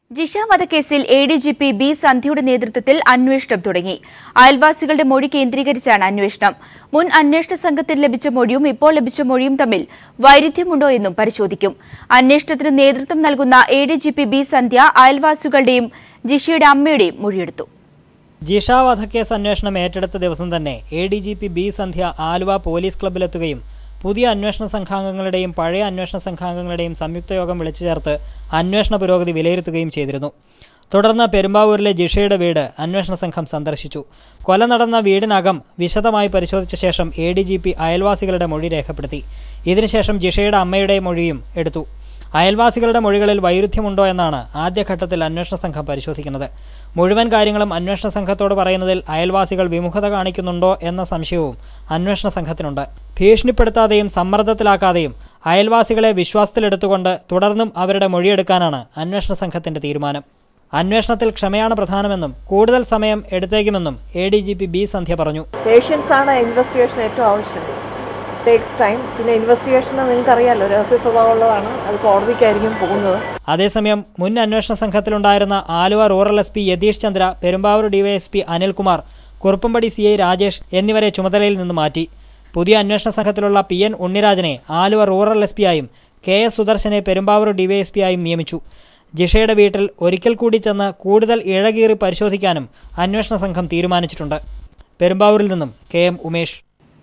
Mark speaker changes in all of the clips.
Speaker 1: ജിഷ വധക്കേസിൽ A D G P B സന്ധ്യയുടെ നേതൃത്വത്തിൽ അന്വേഷണം തുടങ്ങി അയൽവാസികളുടെ മൊഴി കേന്ദ്രീകരിച്ചാണ് അന്വേഷണം മുൻ അന്വേഷണ സംഘത്തിൽ ലഭിച്ച മൊഴിയും ഇപ്പോൾ ലഭിച്ച മൊഴിയും തമ്മിൽ വൈരുദ്ധ്യമുണ്ടോ എന്നും പരിശോധിക്കും അന്വേഷണത്തിന് നേതൃത്വം നൽകുന്ന A D G P B Sandhya അയൽവാസികളുടെയും ജിഷയുടെ അമ്മയുടെയും മൊഴിയെടുത്തു
Speaker 2: ജിഷ വധക്കേസ് അന്വേഷണം ഏറ്റെടുത്ത ദിവസം തന്നെ A D G P B Sandhya Aluva police ക്ലബ്ബിലെത്തുകയും പുതിയ അന്വേഷണ സംഘാംഗങ്ങളുടെയും പഴയ അന്വേഷണ സംഘാംഗങ്ങളുടെയും സംയുക്ത യോഗം വിളിച്ചു ചേർത്ത് അന്വേഷണ പുരോഗതി വിലയിരുത്തുകയും ചെയ്തിരുന്നു തുടർന്ന് പെരുമ്പാവൂരിലെ ജിഷയുടെ വീട് അന്വേഷണ സംഘം സന്ദർശിച്ചു കൊല നടന്ന വീടിനകം വിശദമായി പരിശോധിച്ച ശേഷം എ ഡി ജി പി അയൽവാസികളുടെ മൊഴി രേഖപ്പെടുത്തി ഇതിനുശേഷം ജിഷയുടെ അമ്മയുടെ മൊഴിയും എടുത്തു അയൽവാസികളുടെ മൊഴികളിൽ വൈരുദ്ധ്യമുണ്ടോ എന്നാണ് ആദ്യഘട്ടത്തിൽ അന്വേഷണ സംഘം പരിശോധിക്കുന്നത് മുഴുവൻ കാര്യങ്ങളും അന്വേഷണ സംഘത്തോട് പറയുന്നതിൽ അയൽവാസികൾ വിമുഖത കാണിക്കുന്നുണ്ടോ എന്ന സംശയവും അന്വേഷണ സംഘത്തിനുണ്ട് ഭീഷണിപ്പെടുത്താതെയും സമ്മർദ്ദത്തിലാക്കാതെയും അയൽവാസികളെ വിശ്വാസത്തിലെടുത്തുകൊണ്ട് തുടർന്നും അവരുടെ മൊഴിയെടുക്കാനാണ് അന്വേഷണ സംഘത്തിന്റെ തീരുമാനം അന്വേഷണത്തിൽ ക്ഷമയാണ് പ്രധാനമെന്നും കൂടുതൽ സമയം എടുത്തേക്കുമെന്നും A D G P B Sandhya പറഞ്ഞു
Speaker 3: പേഷ്യൻസ് ആണ് ഇൻവെസ്റ്റിഗേഷൻ ഏറ്റവും ആവശ്യം ടേക്സ് ടൈം പിന്നെ ഇൻവെസ്റ്റിഗേഷൻ നിങ്ങൾക്കറിയാമല്ലോ രഹസ്യ സ്വഭാവമുള്ളതാണ് അത് കോടതിക്കായിരിക്കും പോകുന്നത്
Speaker 2: അതേസമയം മുൻ അന്വേഷണ സംഘത്തിലുണ്ടായിരുന്ന Aluva rural S P Yathish Chandra Perumbavoor DYSP Anilkumar Kuruppampady C I Rajesh എന്നിവരെ ചുമതലയിൽ നിന്ന് മാറ്റി പുതിയ അന്വേഷണ സംഘത്തിലുള്ള പി എൻ ഉണ്ണിരാജനെ ആലുവ റൂറൽ എസ് പിയായും കെ എസ് സുദർശനെ പെരുമ്പാവൂർ ഡിവൈഎസ്പിയായും നിയമിച്ചു ജിഷയുടെ വീട്ടിൽ ഒരിക്കൽ കൂടി ചെന്ന് കൂടുതൽ ഇഴകീറി പരിശോധിക്കാനും അന്വേഷണ സംഘം തീരുമാനിച്ചിട്ടുണ്ട് പെരുമ്പാവൂരിൽ നിന്നും കെ എം ഉമേഷ്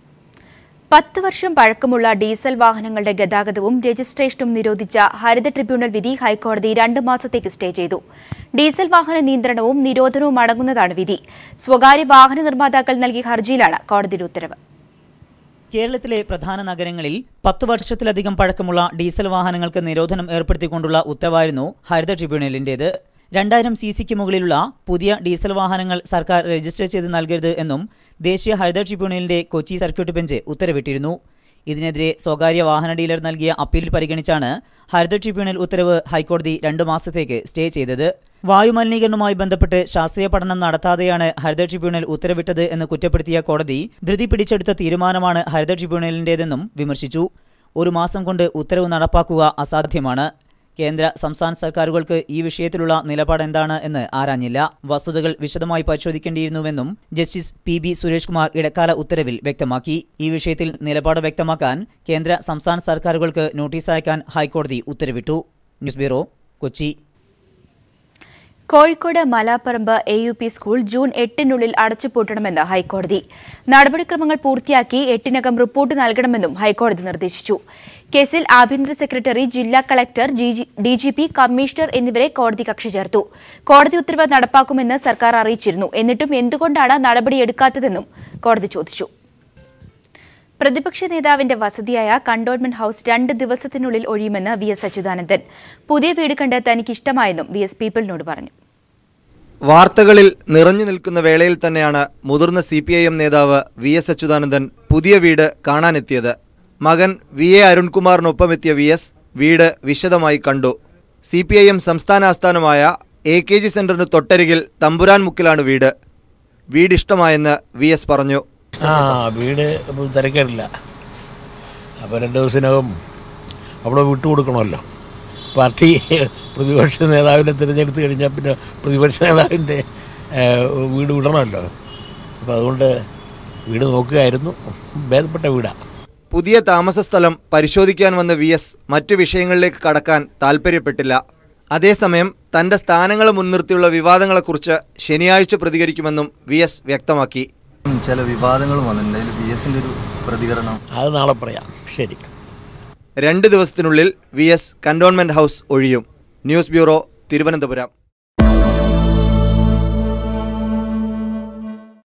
Speaker 1: പത്ത് വർഷം പഴക്കമുള്ള ഡീസൽ വാഹനങ്ങളുടെ ഗതാഗതവും രജിസ്ട്രേഷനും നിരോധിച്ച ഹരിത ട്രിബ്യൂണൽ വിധി ഹൈക്കോടതി രണ്ട് മാസത്തേക്ക് സ്റ്റേ ചെയ്തു ഡീസൽ വാഹന നിയന്ത്രണവും നിരോധനവും അടങ്ങുന്നതാണ് വിധി സ്വകാര്യ വാഹന നിർമ്മാതാക്കൾ നൽകിയ ഹർജിയിലാണ് കോടതിയുടെ ഉത്തരവ്
Speaker 4: കേരളത്തിലെ പ്രധാന നഗരങ്ങളിൽ പത്ത് വർഷത്തിലധികം പഴക്കമുള്ള ഡീസൽ വാഹനങ്ങൾക്ക് നിരോധനം ഏർപ്പെടുത്തിക്കൊണ്ടുള്ള ഉത്തരവായിരുന്നു ഹരിത ട്രിബ്യൂണലിന്റേത് രണ്ടായിരം സി സിക്ക് മുകളിലുള്ള പുതിയ ഡീസൽ വാഹനങ്ങൾ സർക്കാർ രജിസ്റ്റർ ചെയ്ത് നൽകരുത് എന്നും ദേശീയ ഹരിത ട്രിബ്യൂണലിന്റെ കൊച്ചി സർക്യൂട്ട് ബെഞ്ച് ഉത്തരവിട്ടിരുന്നു ഇതിനെതിരെ സ്വകാര്യ വാഹന ഡീലർ നൽകിയ അപ്പീൽ പരിഗണിച്ചാണ് ഹരിത ട്രിബ്യൂണൽ ഉത്തരവ് ഹൈക്കോടതി രണ്ടു മാസത്തേക്ക് സ്റ്റേ ചെയ്തത് വായുമലിനീകരണവുമായി ബന്ധപ്പെട്ട് ശാസ്ത്രീയ പഠനം നടത്താതെയാണ് ഹരിത ട്രിബ്യൂണൽ ഉത്തരവിട്ടത് എന്ന് കുറ്റപ്പെടുത്തിയ കോടതി ധൃതി പിടിച്ചെടുത്ത തീരുമാനമാണ് ഹരിത ട്രിബ്യൂണലിന്റേതെന്നും വിമർശിച്ചു ഒരു മാസം കൊണ്ട് ഉത്തരവ് നടപ്പാക്കുക അസാധ്യമാണ് കേന്ദ്ര സംസ്ഥാന സർക്കാരുകൾക്ക് ഈ വിഷയത്തിലുള്ള നിലപാട് എന്താണ് എന്ന് ആരാഞ്ഞില്ല വസ്തുതകൾ വിശദമായി പരിശോധിക്കേണ്ടിയിരുന്നുവെന്നും justice P B Suresh Kumar ഇടക്കാല ഉത്തരവിൽ വ്യക്തമാക്കി ഈ വിഷയത്തിൽ നിലപാട് വ്യക്തമാക്കാൻ കേന്ദ്ര സംസ്ഥാന സർക്കാരുകൾക്ക് നോട്ടീസ് അയക്കാൻ ഹൈക്കോടതി ഉത്തരവിട്ടു news bureau Kochi
Speaker 1: Kozhikode Malaparamba A U P school June എട്ടിനുള്ളിൽ അടച്ചുപൂട്ടണമെന്ന് ഹൈക്കോടതി നടപടിക്രമങ്ങൾ പൂർത്തിയാക്കി എട്ടിനകം റിപ്പോർട്ട് നൽകണമെന്നും ഹൈക്കോടതി നിർദ്ദേശിച്ചു കേസിൽ ആഭ്യന്തര സെക്രട്ടറി ജില്ലാ കളക്ടർ ഡിജിപി കമ്മീഷണർ എന്നിവരെ കോടതി കക്ഷി ചേർത്തു കോടതി ഉത്തരവ് നടപ്പാക്കുമെന്ന് സർക്കാർ അറിയിച്ചിരുന്നു എന്നിട്ടും എന്തുകൊണ്ടാണ് നടപടിയെടുക്കാത്തതെന്നും കോടതി ചോദിച്ചു പ്രതിപക്ഷ നേതാവിന്റെ വസതിയായ കണ്ടോൺമെന്റ് ഹൌസ് രണ്ട് ദിവസത്തിനുള്ളിൽ ഒഴിയുമെന്ന് വി എസ് അച്യുതാനന്ദൻ പുതിയ വീട് കണ്ട് തനിക്ക് ഇഷ്ടമായെന്നും വി എസ് പീപ്പിളിനോട് പറഞ്ഞു
Speaker 5: വാർത്തകളിൽ നിറഞ്ഞു നിൽക്കുന്ന വേളയിൽ തന്നെയാണ് മുതിർന്ന സി പി ഐ എം നേതാവ് വി എസ് അച്യുതാനന്ദൻ പുതിയ വീട് കാണാനെത്തിയത് മകൻ വി എ അരുൺകുമാറിനൊപ്പം എത്തിയ വി എസ് വീട് വിശദമായി കണ്ടു സി പി ഐ എം സംസ്ഥാന ആസ്ഥാനമായ എ കെ ജി സെന്ററിന് തൊട്ടരികിൽ തമ്പുരാൻ മുക്കിലാണ് വീട് വീട് ഇഷ്ടമായെന്ന് വി എസ് പറഞ്ഞു
Speaker 6: ആ വീട് ഇപ്പം തിരക്കേടില്ല അപ്പോൾ രണ്ട് ദിവസത്തിനകം അവിടെ വിട്ടുകൊടുക്കണമല്ലോ പാർട്ടി പ്രതിപക്ഷ നേതാവിനെ തിരഞ്ഞെടുത്ത് കഴിഞ്ഞാൽ പിന്നെ പ്രതിപക്ഷ നേതാവിൻ്റെ ഏഹ്, വീട് വിടണമല്ലോ അപ്പോൾ അതുകൊണ്ട് വീട് നോക്കുകയായിരുന്നു ഭേദപ്പെട്ട വീടാണ്
Speaker 5: പുതിയ താമസ സ്ഥലം പരിശോധിക്കാൻ വന്ന വി എസ് മറ്റു വിഷയങ്ങളിലേക്ക് കടക്കാൻ താൽപ്പര്യപ്പെട്ടില്ല അതേസമയം തന്റെ സ്ഥാനങ്ങളെ മുൻനിർത്തിയുള്ള വിവാദങ്ങളെക്കുറിച്ച് ശനിയാഴ്ച പ്രതികരിക്കുമെന്നും വി എസ് വ്യക്തമാക്കി
Speaker 7: ചില വിവാദങ്ങൾ വന്നിട്ടുണ്ട് അതിൽ ബി എസിൻ്റെ ഒരു പ്രതികരണം
Speaker 6: അത് നാളെ പറയാം ശരി
Speaker 5: രണ്ട് ദിവസത്തിനുള്ളിൽ വി എസ് കന്റോൺമെന്റ് ഹൗസ് ഒഴിയും ന്യൂസ് ബ്യൂറോ തിരുവനന്തപുരം